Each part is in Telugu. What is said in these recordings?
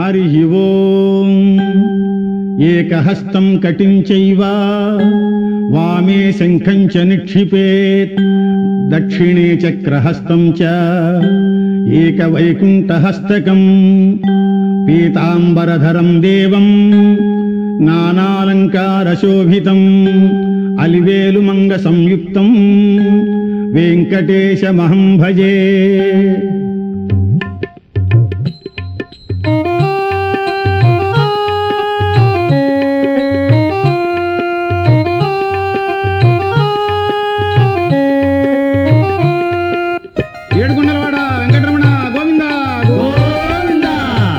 హరి ఓం ఏకహస్తం కటిం చైవ వామే శంఖం చ నిక్షిపేత్ దక్షిణే చక్రహస్తం చ ఏకవైకుంఠహస్తకం పీతాంబరధరం దేవం నానాలంకారశోభితం అలివేలుమంగ సంయుక్తం వెంకటేశమహం భజే ఏడుకొండలవాడ వెంకటరమణ గోవింద గోవింద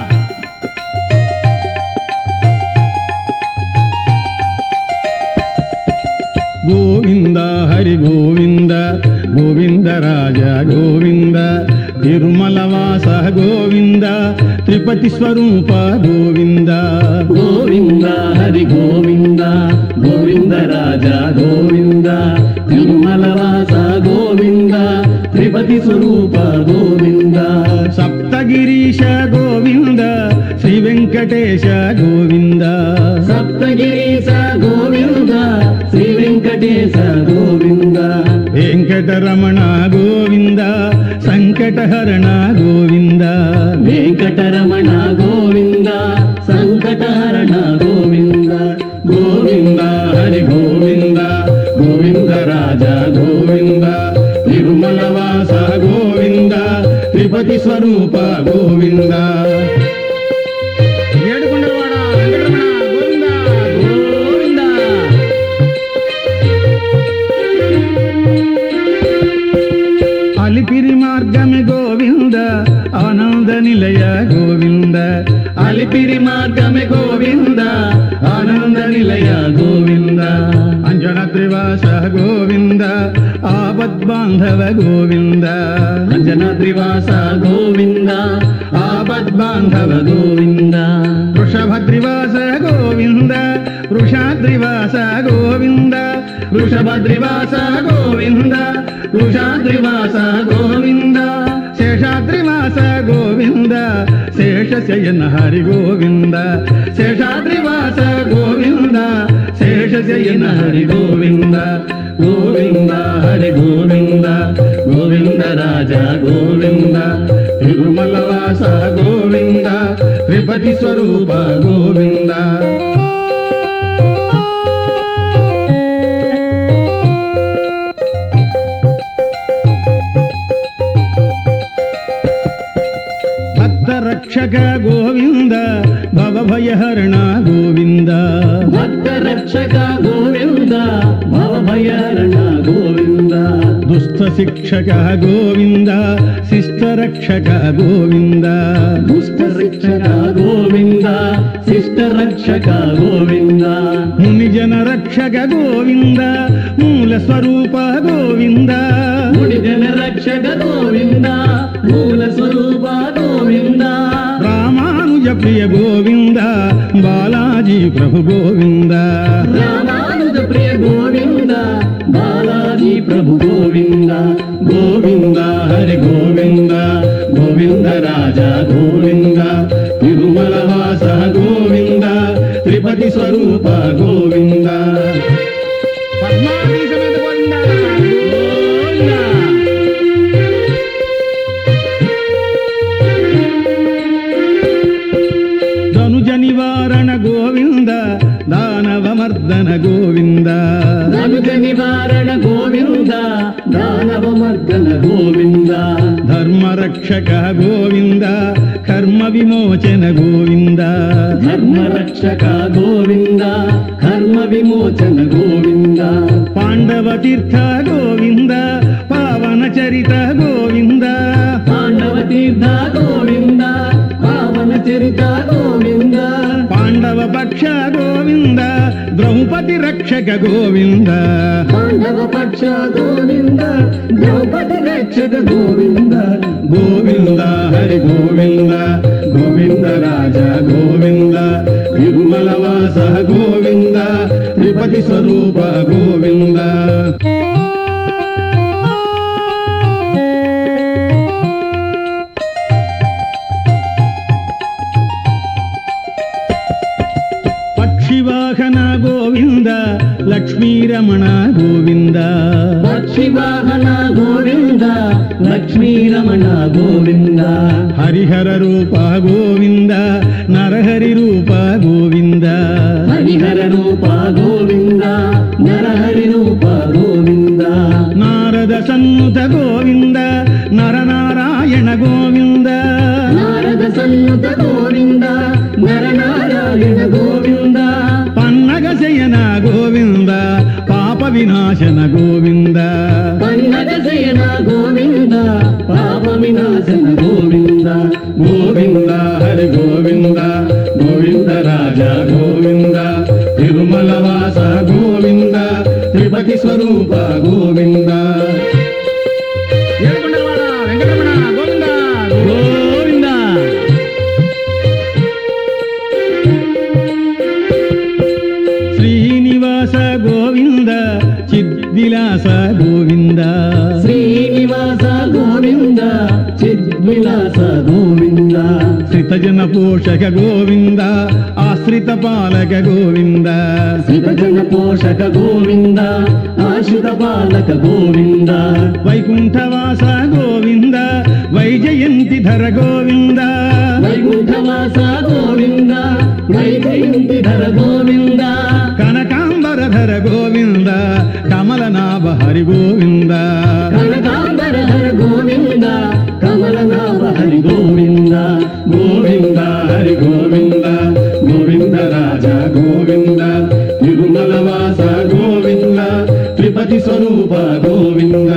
గోవింద హరి గోవింద గోవింద రాజ గోవింద తిరుమల వాస గోవింద త్రిపతి స్వరూప గోవింద గోవింద హరి గోవింద గోవింద రాజా గోవింద తిరుమల వాస గోవింద త్రిపతి స్వరూప గోవింద సప్తగిరీశ గోవింద శ్రీ వెంకటేశ గోవింద సప్తగిరీశ గోవింద శ్రీ వెంకటేశ గోవింద వెంకటరమణ గోవింద సంకటహరణ గోవింద వెంకటరమణ గోవింద సంకటహరణ గోవింద గోవింద హరి గోవింద గోవింద రాజా గోవింద తిరుమల వాస గోవింద త్రిపతి స్వరూప గోవింద ఏడుకొండలవాడ వెంకటరమణ గోవింద గోవింద అలిపిరి మార్గమే గోవింద ఆనంద నిలయ గోవింద అలిపిరి మార్గమే గోవింద ఆనంద నిలయ గోవింద అంజన త్రివాస గోవింద ఆపద్బాంధవ గోవింద అంజనాద్రివాస గోవింద ఆపద్బాంధవ గోవింద వృషభద్రివాస గోవింద వృషాద్రివాస గోవింద వృషభద్రివాస గోవింద వృషాద్రివాస గోవింద శేషాద్రివాస గోవింద శేషశయన హరి గోవింద శేషాద్రివాస గోవింద శేషశయన హరి గోవింద గోవింద హరి గోవింద గోవింద రాజా గోవింద తిరుమల వాస గోవింద త్రిపతి స్వరూప గోవింద భక్త రక్షక గోవింద భవభయహరణ గోవింద భక్త రక్షక గోవింద భవభయరణ గోవింద దుస్థ శిక్షక గోవింద శిష్ట రక్షక గోవింద దుష్ట రక్షక గోవింద శిష్ట రక్షక గోవింద మునిజన రక్షక గోవింద మూల స్వరూప గోవింద మునిజన రక్షక గోవింద మూల స్వరూప గోవింద రామానుజ ప్రియ గోవింద బాలాజీ ప్రభు గోవింద రామానుజ ప్రియ గోవింద బాలాజీ ప్రభు గోవింద గోవింద హరి గోవింద గోవింద రాజా గోవింద తిరుమల వాస గోవింద త్రిపతి స్వరూప గోవింద పద్మావతి సమేత గోవింద గోవింద ధనుజ నివారణ గోవింద దానవమర్దన గోవింద ధనుజ నివారణ గోవింద దానవ మర్దన గోవింద ధర్మ రక్షక గోవింద కర్మ విమోచన గోవింద ధర్మ రక్షక గోవింద కర్మ విమోచన గోవింద పాండవ తీర్థ గోవింద పావన చరిత గోవింద పాండవ తీర్థ గోవింద పావన చరిత గోవింద పాండవ పక్ష గోవింద ద్రౌపది రక్షక గోవింద పాండవ పక్ష గోవింద ద్రౌపది రక్షక గోవింద గోవింద హరి గోవింద గోవింద రాజ గోవింద తిరుమల వాస గోవింద త్రిపతి స్వరూప గోవింద గోవింద లక్ష్మీరమణ గోవింద పక్షివాహన గోవింద లక్ష్మీరమణ గోవింద హరిహర రూప గోవింద నరహరి రూప గోవింద హరిహర రూప గోవింద నరహరి రూప గోవింద నారద సన్నుత గోవింద నరనారాయణ గోవింద నారద సన్నుత గోవింద నరనారాయణ గోవింద పన్నగ శయన గోవింద పాప వినాశన గోవింద పన్నగ శయన గోవింద పాప వినాశన గోవింద గోవింద హరి గోవింద గోవింద రాజ గోవింద తిరుమల వాస గోవింద త్రిపతి స్వరూప గోవింద ఏడుకొండలవాడ వెంకటరమణ గోవింద గోవింద శ్రీనివాస గోవింద చిద్విలాస గోవింద శ్రీనివాస గోవింద చిద్విలాస గోవింద శ్రితజన పోషక గోవింద ఆశ్రిత పాలక గోవింద శ్రీభజన పోషక గోవింద ఆశ్రిత పాలక గోవింద వైకుంఠవాస గోవింద వైజయంతి ధర గోవింద వైకుంఠవాస గోవింద వైజయంతి ధర గోవింద కనకాంబర ధర గోవింద కమలనాభ హరి గోవింద కనకాంబర హర గోవింద కమలనాభ హరి గోవింద గోవింద హరి గోవింద గోవింద రాజ గోవింద తిరుమల వాస గోవింద త్రిపతి స్వరూప గోవింద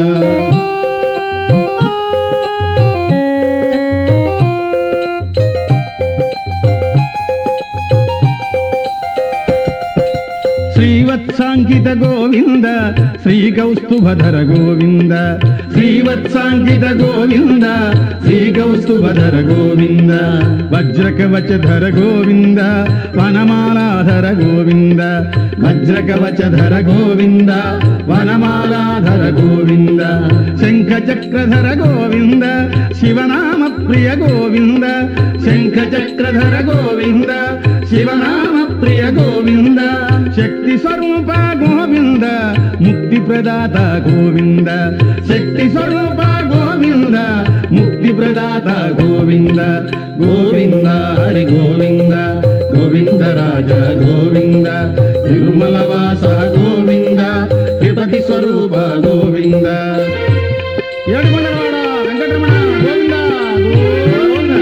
శ్రీవత్సాంకిత గోవింద శ్రీకౌస్తుభధర గోవింద శ్రీవత్సాంకిత గోవింద శ్రీకౌస్తుభధర గోవింద వజ్రకవచధర గోవింద వనమాలాధర గోవింద వజ్రకవచధర గోవింద వనమాలాధర గోవింద శంఖచక్రధర గోవింద శివనామ ప్రియ గోవింద శంఖచక్రధర గోవింద శివనామ ప్రియ గోవింద శక్తి స్వరూప గోవింద ముక్తి ప్రదాత గోవింద శక్తి స్వరూప గోవింద ముక్తి ప్రదాత గోవింద గోవింద హరి గోవింద గోవింద రాజ గోవింద తిరుమల వాస గోవింద త్రిపతి స్వరూప గోవింద ఏడుకొండలవాడ వెంకటరమణ గోవింద గోవింద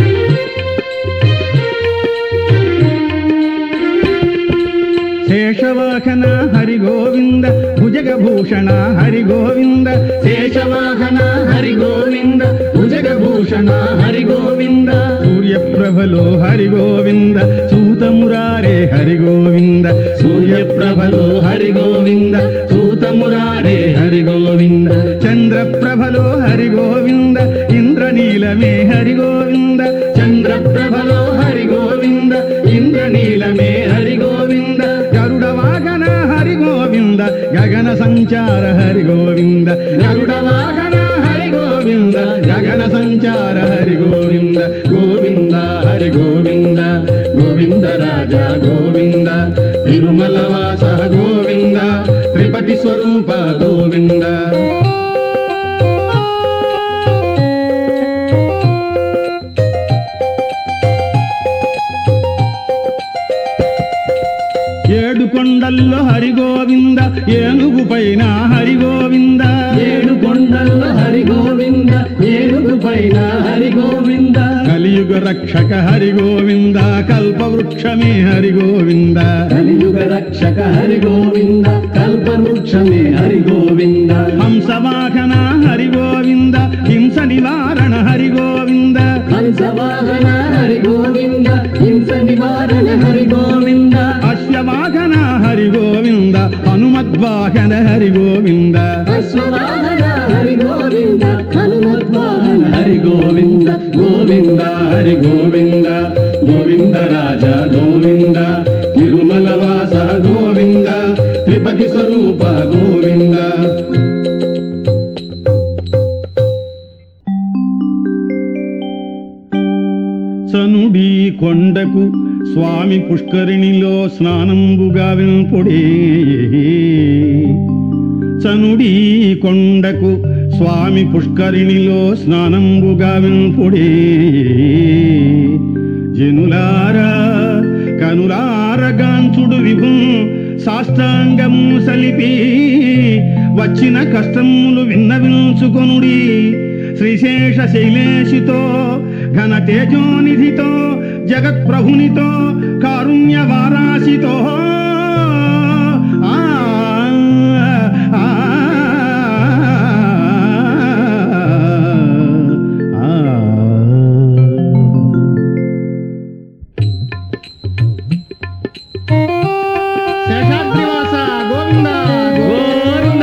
శేషవాహన హరి గోవింద భుజగభూషణ హరి గోవింద శేషవాహన హరి గోవింద భుజగభూషణ హరి గోవింద సూర్యప్రభలో హరి గోవింద సూతమురారే హరి గోవింద సూర్యప్రభలో హరి గోవింద సూతమురారే హరి గోవింద చంద్రప్రభలో హరి గోవింద ఇంద్రనీలమే హరి గోవింద చంద్రప్రభలో హరి గోవింద ఇంద్రనీలమే హరి గోవింద గరుడ వాహన హరి గోవింద గగన సంచార హరి గోవింద గరుడ వాహన హరి గోవింద గగన సంచార హరి గోవింద గోవింద హరి గోవింద గోవింద రాజ గోవింద తిరుమల వాస గోవింద త్రిపతి స్వరూప గోవింద ఏడు కొండల్లో హరి గోవింద ఏనుగు పైన హరి గోవింద ఏడు కొండల్లో హరి గోవింద ఏనుగు పైన హరి గోవింద కలియుగ రక్షక హరి గోవింద కల్పవృక్షమే హరి గోవింద కలియుగ రక్షక హరి గోవింద కల్పవృక్షమే హరి గోవింద హంసవాహన హరి గోవింద హింస నివారణ హరి గోవింద హంసవాహన హరి గోవింద హింస నివారణ హరి గోవింద అశ్వవాహన హరి గోవింద హనుమద్వాహన హరి గోవింద అశ్వవాహన హరి గోవింద హనుమద్వాహన హరి గోవింద గోవింద హరి గోవింద గోవింద రాజ గోవింద తిరుమల వాస గోవింద త్రిపతి స్వరూప గోవింద సనుడి కొండకు స్వామి పుష్కరిణిలో స్నానంబుగా వింపుడే చనుడీ కొండకు స్వామి పుష్కరిణిలో స్నానంబుగా వింపుడే జనులారా కనులారగాంచుడు విభు సాష్టాంగము సలిపి వచ్చిన కష్టములు విన్నవించుకొనుడి శ్రీశేష శైలేషితో ఘన తేజోనిధితో జగత్ప్రభునితో కారుణ్య వారాసితో ఆ, ఆ, శేషాద్రివాస గోవింద గోవింద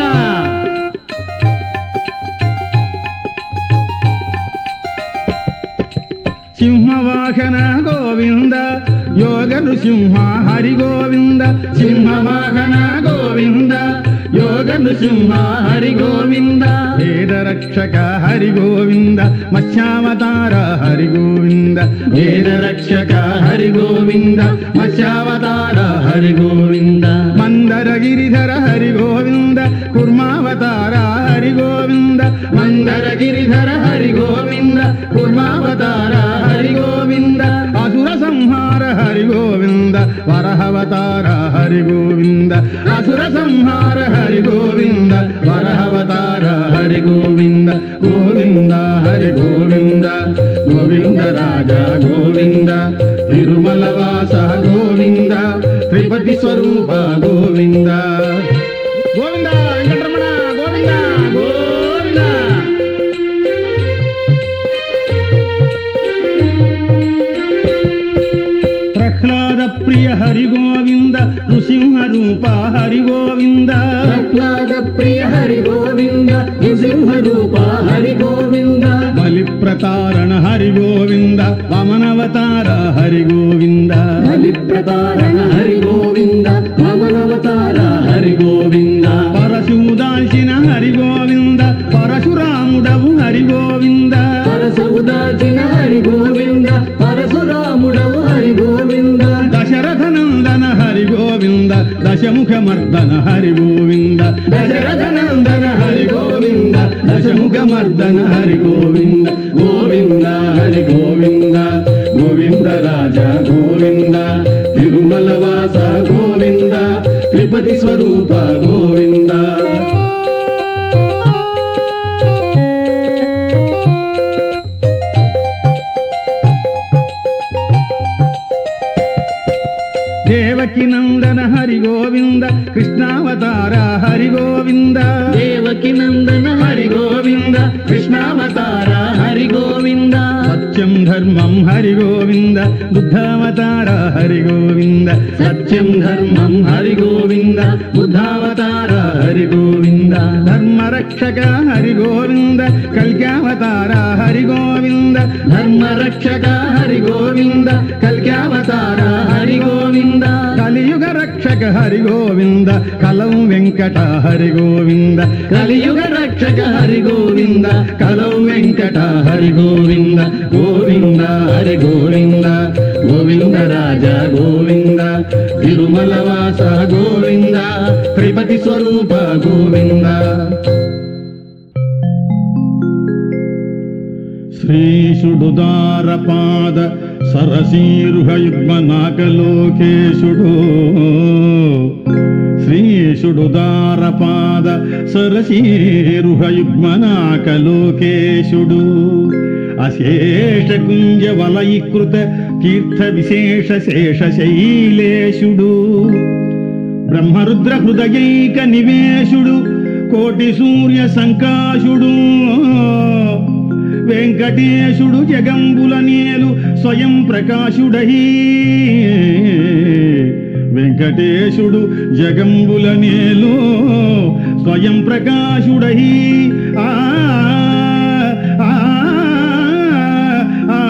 సింహవాహన గోవింద యోగ నృసింహ హరి గోవింద సింహవాహన గోవింద యోగ నృసింహ హరి గోవింద వేద రక్షక హరి గోవింద మత్స్యావతార హరి గోవింద వేద రక్షక హరి గోవింద మత్స్యావతార హరి గోవింద మందర గిరిధర హరి గోవింద కుర్మావతార హరి గోవింద మందర గిరిధర హరి గోవింద కుర్మావతార హరి గోవింద అసుర సంహార హరి గోవింద వరహవతార హరి గోవింద అసుర సంహార హరి గోవింద వరహవతార హరి గోవింద గోవింద హరి గోవింద గోవింద రాజా గోవింద తిరుమల వాస గోవింద త్రిపతి స్వరూప గోవింద గోవింద వెంకటరమణ గోవింద గోవింద ప్రహ్లాద ప్రియ హరి గోవింద నృసింహ రూప హరి గోవింద ప్రహ్లాద ప్రియ హరి గోవింద నృసింహ రూప హరి గోవింద బలి ప్రతారణ హరి గోవింద వమనవతార హరి గోవింద బలి ప్రతారణ హరి గోవింద పవనవతార హరి గోవింద పరశుదాల్చిన హరి గోవింద పరశురాముడవు హరి గోవింద పరసముదాచిన హరి గోవింద పరశురాముడవు హరి గోవింద దశరథ నందన హరి గోవింద దశముఖ మర్దన హరి గోవింద దశరథ నందన హరి గోవింద దశముఖ మర్దన హరి గోవింద గోవింద హరి గోవింద గోవింద రాజ గోవింద తిరుమల వాస గోవింద త్రిపతి స్వరూప గోవింద దేవకి నందన హరి గోవింద కృష్ణావతార హరి గోవింద దేవకి నందన హరి గోవింద కృష్ణావతార హరి గోవింద సత్యం ధర్మం హరి గోవింద బుద్ధావతార హరి గోవింద సత్యం ధర్మం హరి గోవింద బుద్ధావతార హరి గోవింద ధర్మరక్షక హరి గోవింద కల్క్యావతార హరి గోవింద ధర్మ రక్షక హరి గోవింద కల్క్యావతార హరి గోవింద కలియుగ రక్షక హరి గోవింద కలం వెంకట హరి గోవింద కలియుగ రక్షక హరి గోవింద కలౌ వెంకట హరి గోవింద గోవింద హరి గోవింద గోవింద రాజ గోవింద తిరుమల వాస గోవింద త్రిపతి స్వరూప గోవింద శ్రీషుడు దారపాద సరసీరుహయుగ్మ నాకలోకేశుడు శ్రీషుడు దారపాద సరసీరుహయుగ్మ నాకలోకేశుడు అశేష కుంజ వలయీకృత తీర్థ విశేష శేష శైలేశుడు బ్రహ్మరుద్ర హృదయైక నివేశుడు కోటి సూర్య సంకాశుడు వెంకటేశుడు జగంబుల నేలు స్వయం ప్రకాశుడై వెంకటేశుడు జగంబుల నేలు స్వయం ప్రకాశుడై ఆ ఆ, ఆ, ఆ.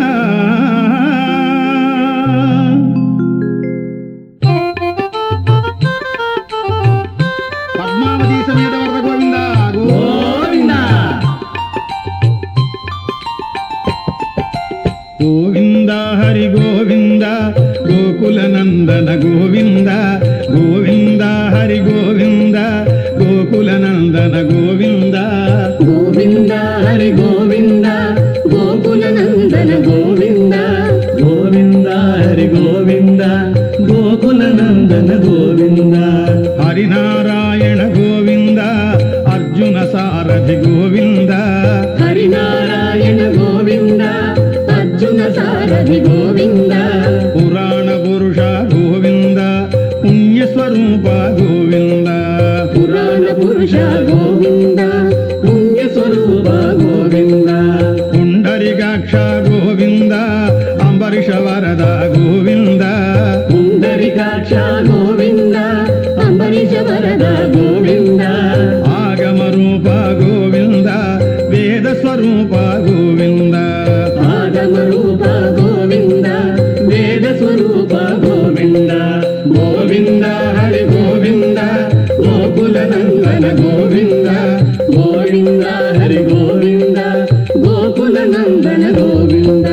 పద్మావతి సమేత వరద గోవింద గోవింద గోవింద హరి గోవింద గోకుల నందన గోవింద గోవింద హరి గోవింద గోకుల నందన గోవింద గోవింద హరి గోవింద గోకుల నందన గోవింద గోవింద హరి గోవింద గోకుల నందన గోవింద హరినారాయణ గోవింద అర్జున సారథి గోవింద హరినారాయణ గోవింద అర్జున సారథి గోవింద పురాణ పురుష గోవింద పుణ్యస్వరూప గోవింద పురాణ పురుష గోవింద పుణ్య స్వరూప గోవింద పుండరికాక్ష గోవింద అంబరీష వరద గోవింద పుండరికాక్ష గోవింద అంబరీష వరద గోవింద ఆగమ రూప గోవింద వేద స్వరూప గోవింద ఆగమ రూప గోవింద వేద స్వరూప గోవింద గోవింద హరి గోవింద గోకుల నందన గోవింద గోవింద హరి గోవింద గోకుల నందన గోవింద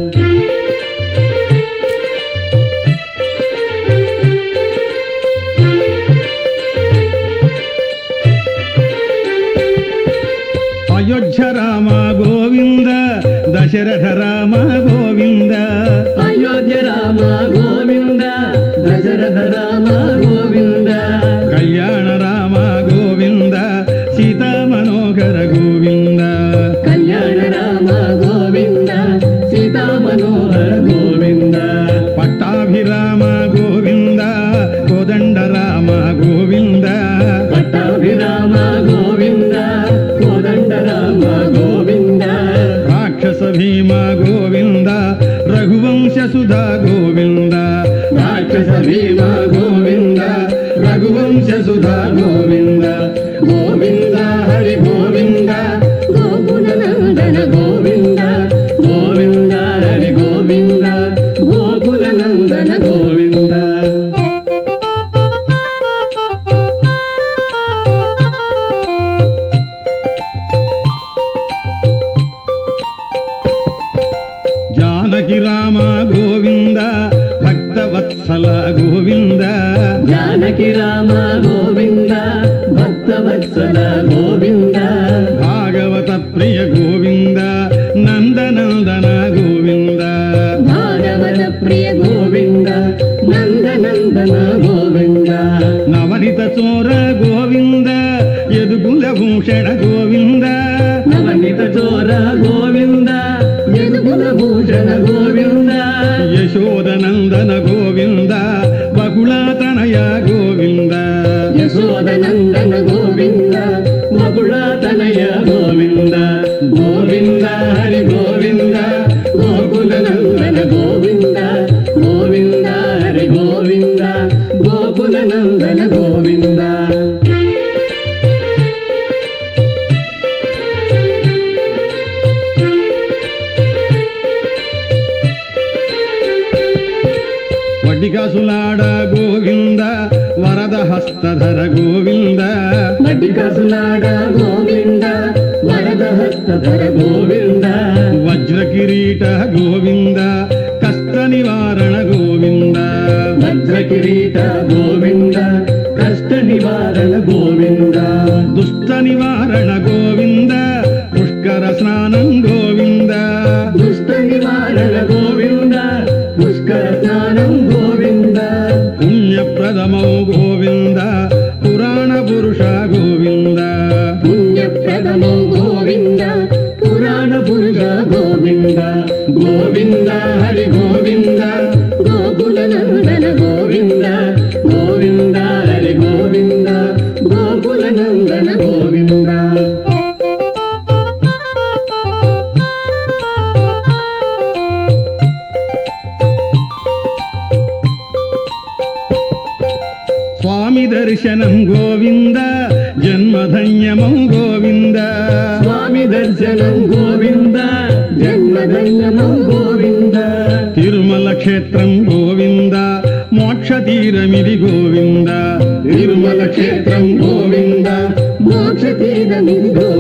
అయోధ్య రామ గోవింద దశరథ రామ గోవింద అయోధ్య రామ గోవింద దశరథ రామ గోవింద కళ్యాణ రామ గోవింద సీతా మనోహర గోవింద కళ్యాణ రామ గోవింద సీతా మనోహర గోవింద పట్టాభిరామ గోవింద కోదండ రామ గోవింద పట్టాభిరామ గోవింద కోదండ రామ గోవింద రాక్షస భీమ గోవింద రఘువంశ సుధా గోవింద రాక్షస భీమ గోవింద రఘువంశ సుధా గోవింద గోవింద హరి గోవింద గోకుల నందన గోవింద గోవింద హరి గోవింద గోకుల నందన గోవింద జానకి రామ గోవింద భక్తవత్సల గోవింద జానకి రామ గోవింద భక్తవత్సల గోవింద భాగవత ప్రియ గోవింద నందనందన గోవింద భాగవత ప్రియ గోవింద నందనందన గోవింద నవనిత చోర గోవింద ఎదుగుల భూషణ గోవింద నవనిత చోర గోవింద యదుకుల భూషణ గోవింద యశోదనందన గోవింద బహుళాతనయ గోవింద యశోదనందన గోవింద మకుళాతనయ గోవింద గోవింద హరి గోవింద గోకుల నందన గోవింద గోవింద హరి గోవింద గోకుల నందన గోవింద వడ్డికాసులాడ గోవింద వరద హస్తధర గోవింద మడ్డికసులాడ గోవింద వరద హస్తధర గోవింద వజ్ర కిరీట గోవింద కష్ట నివారణ గోవింద వజ్ర కిరీట గోవింద కష్ట నివారణ గోవింద దుష్ట నివారణ గోవింద పుష్కర స్నానం గోవింద దుష్ట నివారణ గోవింద పుష్కర స్నానం గోవింద పుణ్యప్రదమౌ గోవింద పురాణ పురుష గోవింద పుణ్యప్రదమో గోవింద పురాణ పురుష గోవింద గోవింద హరి గోవింద గోకుల నందన గోవింద గోవింద హరి గోవింద గోకుల నందన గోవింద స్వామి దర్శనం గోవింద జన్మధన్యమౌ గోవింద స్వామి దర్శనం గోవింద జన్మధన్యమం గోవింద తిరుమల క్షేత్రం గోవింద మోక్ష తీరమిది గోవింద తిరుమల క్షేత్రం గోవింద మోక్ష తీరమిది గోవింద